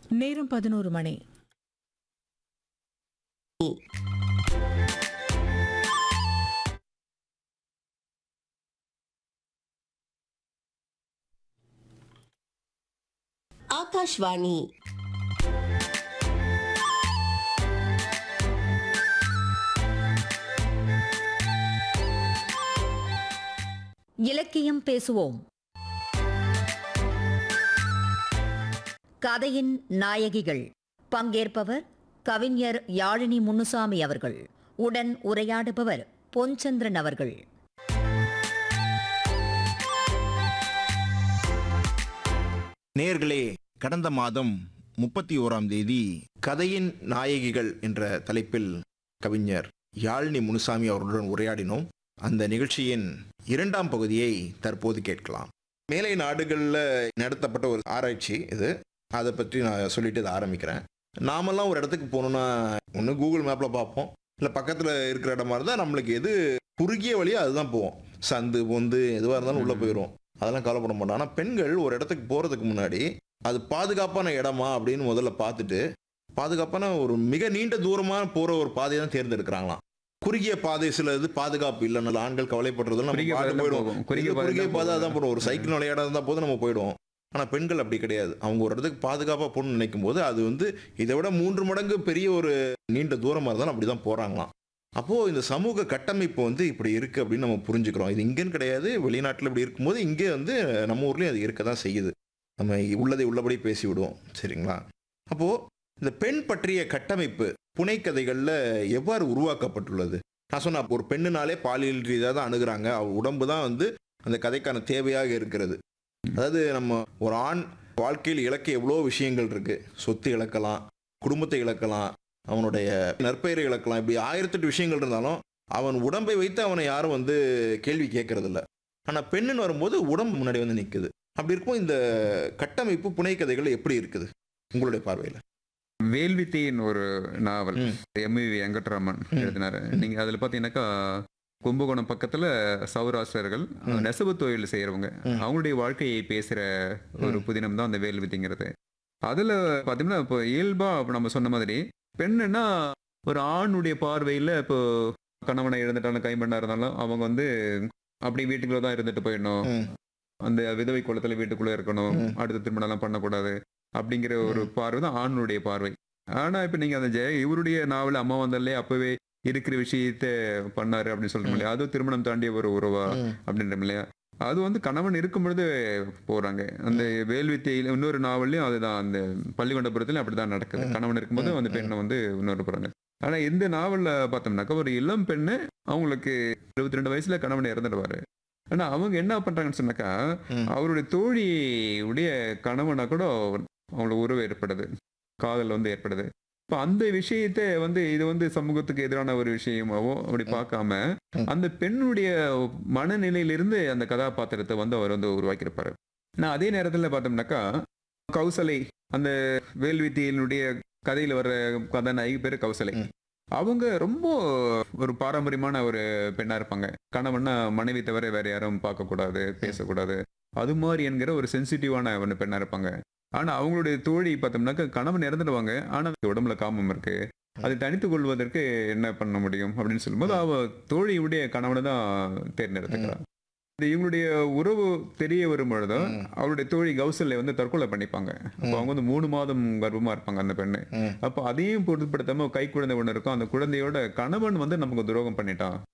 நேரம் பதினோரு மணி ஆகாஷ்வாணி இலக்கியம் பேசுவோம் கதையின் நாயகிகள் பங்கேற்பவர் கவிஞர் யாழினி முன்னுசாமி அவர்கள் உடன் உரையாடுபவர் பொன்சந்திரன் அவர்கள் நேயர்களே கடந்த மாதம் முப்பத்தி ஓராம் தேதி கதையின் நாயகிகள் என்ற தலைப்பில் கவிஞர் யாழினி முனுசாமி அவர்களுடன் உரையாடினோம் அந்த நிகழ்ச்சியின் இரண்டாம் பகுதியை தற்போது கேட்கலாம் மேலை நாடுகளில் நடத்தப்பட்ட ஒரு ஆராய்ச்சி இது அதை பற்றி நான் சொல்லிட்டு இதை ஆரம்பிக்கிறேன் நாமெல்லாம் ஒரு இடத்துக்கு போகணுன்னா ஒன்று கூகுள் மேப்பில் பார்ப்போம் இல்லை பக்கத்தில் இருக்கிற இடமா இருந்தால் நம்மளுக்கு எது குறுகிய வழியோ அதுதான் போவோம் சந்து பொந்து எதுவாக இருந்தாலும் உள்ளே போயிடும் அதெல்லாம் கவலைப்பட மாட்டோம் ஆனால் பெண்கள் ஒரு இடத்துக்கு போகிறதுக்கு முன்னாடி அது பாதுகாப்பான இடமா அப்படின்னு முதல்ல பார்த்துட்டு பாதுகாப்பான ஒரு மிக நீண்ட தூரமாக போகிற ஒரு பாதையை தான் தேர்ந்தெடுக்கிறாங்களாம் குறுகிய பாதை சில இது பாதுகாப்பு இல்லைன்னு ஆண்கள் கவலைப்படுறதும் நம்ம குறுகிய பாட்டு பாதையில போயிடுவோம் போகும். குறுகிய இது குறுகிய பாதையில பாதை போகும். தான் போடுவோம் ஒரு சைக்கிள் விளையாட இருந்தால் போது நம்ம போயிடுவோம் ஆனால் பெண்கள் அப்படி கிடையாது அவங்க ஒரு இடத்துக்கு பாதுகாப்பாக போகணும்னு நினைக்கும் போது அது வந்து இதை விட மூன்று மடங்கு பெரிய ஒரு நீண்ட தூரமாக இருந்தாலும் அப்படி தான் போகிறாங்களாம் அப்போது இந்த சமூக கட்டமைப்பு வந்து இப்படி இருக்குது அப்படின்னு நம்ம புரிஞ்சுக்கிறோம் இது இங்கேன்னு கிடையாது வெளிநாட்டில் இப்படி இருக்கும்போது இங்கே வந்து நம்ம ஊர்லேயும் அது இருக்க தான் செய்யுது நம்ம உள்ளதை உள்ளபடி பேசி விடுவோம் சரிங்களா அப்போது இந்த பெண் பற்றிய கட்டமைப்பு புனைக்கதைகளில் எவ்வாறு உருவாக்கப்பட்டுள்ளது நான் சொன்ன ஒரு பெண்ணுனாலே பாலியல் ரீதியாக தான் அணுகுறாங்க அவள் உடம்பு தான் வந்து அந்த கதைக்கான தேவையாக இருக்கிறது அதாவது நம்ம ஒரு ஆண் வாழ்க்கையில் இழக்க எவ்வளோ விஷயங்கள் இருக்கு சொத்து இழக்கலாம் குடும்பத்தை இழக்கலாம் அவனுடைய நற்பெயரை இழக்கலாம் இப்படி ஆயிரத்தெட்டு விஷயங்கள் இருந்தாலும் அவன் உடம்பை வைத்து அவனை யாரும் வந்து கேள்வி கேட்கறது இல்ல ஆனால் பெண்ணுன்னு வரும்போது உடம்பு முன்னாடி வந்து நிற்குது அப்படி இருக்கும் இந்த கட்டமைப்பு புனைக்கதைகள் எப்படி இருக்குது உங்களுடைய பார்வையில் வேல்வித்தையின் ஒரு நாவல் ம். எம்வி வெங்கட்ராமன் ம். எழுதினாரு நீங்க அதுல பாத்தீங்கன்னாக்கா கும்பகோணம் பக்கத்துல சௌராஷ்டிரர்கள் ம். நெசவு தொழில் செய்யறவங்க ம். அவங்களுடைய வாழ்க்கையை பேசுற ஒரு ம். புதினம் தான் அந்த வேல்வித்தைங்கிறது அதுல பாத்தீங்கன்னா இப்போ இயல்பா இப்ப நம்ம சொன்ன மாதிரி பெண்ணுன்னா ஒரு ஆணுடைய பார்வையில இப்போ கணவனை இழந்துட்டாலும் கைம்பெண்ணா இருந்தாலும் அவங்க வந்து அப்படி வீட்டுக்குள்ள தான் இருந்துட்டு போயிடணும் ம். அந்த விதவை குளத்துல வீட்டுக்குள்ள இருக்கணும் ம். அடுத்த திருமணம் எல்லாம் பண்ணக்கூடாது அப்படிங்கிற ஒரு பார்வை தான் ஆணுடைய பார்வை ஆனா இப்ப நீங்க அந்த ஜெய இவருடைய நாவல் அம்மா வந்தாலே அப்பவே இருக்கிற விஷயத்த பண்ணாரு அப்படின்னு சொல்றோம் இல்லையா அது திருமணம் தாண்டிய ஒரு உறவா ம். அப்படின்றோம் இல்லையா அது வந்து கணவன் இருக்கும் பொழுது போறாங்க அந்த வேல்வித்தையில இன்னொரு நாவல்லையும் அதுதான் அந்த பள்ளிகொண்டபுரத்துலயும் அப்படிதான் நடக்குது ம். கணவன் இருக்கும்போது ம். அந்த பெண்ணை வந்து இன்னொரு போறாங்க ஆனா இந்த நாவல்ல பார்த்தோம்னாக்கா ஒரு இளம் பெண்ணு அவங்களுக்கு இருபத்தி ரெண்டு வயசுல கணவன் இறந்துடுவாரு ஆனா அவங்க என்ன பண்றாங்கன்னு சொன்னாக்கா ம். அவருடைய தோழி உடைய கணவனா கூட அவங்களுக்கு உறவு ஏற்படுது காதல் வந்து ஏற்படுது இப்போ அந்த விஷயத்த வந்து இது வந்து சமூகத்துக்கு எதிரான ஒரு விஷயமாவோ அப்படி பார்க்காம ம். அந்த பெண்ணுடைய மனநிலையிலிருந்து அந்த கதாபாத்திரத்தை வந்து அவர் வந்து உருவாக்கியிருப்பாரு நான் அதே நேரத்தில் பார்த்தோம்னாக்கா கௌசலை அந்த வேல்வித்தியினுடைய கதையில வர்ற கதாநாயகி பேரு கௌசலை ம். அவங்க ரொம்ப ஒரு பாரம்பரியமான ஒரு பெண்ணா இருப்பாங்க கணவன்னா மனைவி தவிர வேற யாரும் பார்க்கக்கூடாது பேசக்கூடாது அது மாதிரி என்கிற ஒரு சென்சிட்டிவான ஒரு பெண்ணா இருப்பாங்க ஆனா அவங்களுடைய தோழி பார்த்தோம்னாக்கா கணவன் இறந்துடுவாங்க ஆனா உடம்புல காமம் இருக்கு அதை தனித்துக் கொள்வதற்கு என்ன பண்ண முடியும் அப்படின்னு சொல்லும்போது அவ தோழியுடைய கணவனை தான் தேர்ந்தெடுத்துக்கிறான் இது இவங்களுடைய உறவு தெரிய வரும் பொழுது ம். அவருடைய தோழி கௌசல்ய வந்து தற்கொலை பண்ணிப்பாங்க அப்போ அவங்க வந்து மூணு மாதம் கர்ப்பமா இருப்பாங்க அந்த பெண்ணு ம். அப்போ அதையும் பொருட்படுத்தாம கை குழந்தை ஒண்ணு இருக்கும் அந்த குழந்தையோட கணவன் வந்து நமக்கு துரோகம் பண்ணிட்டான்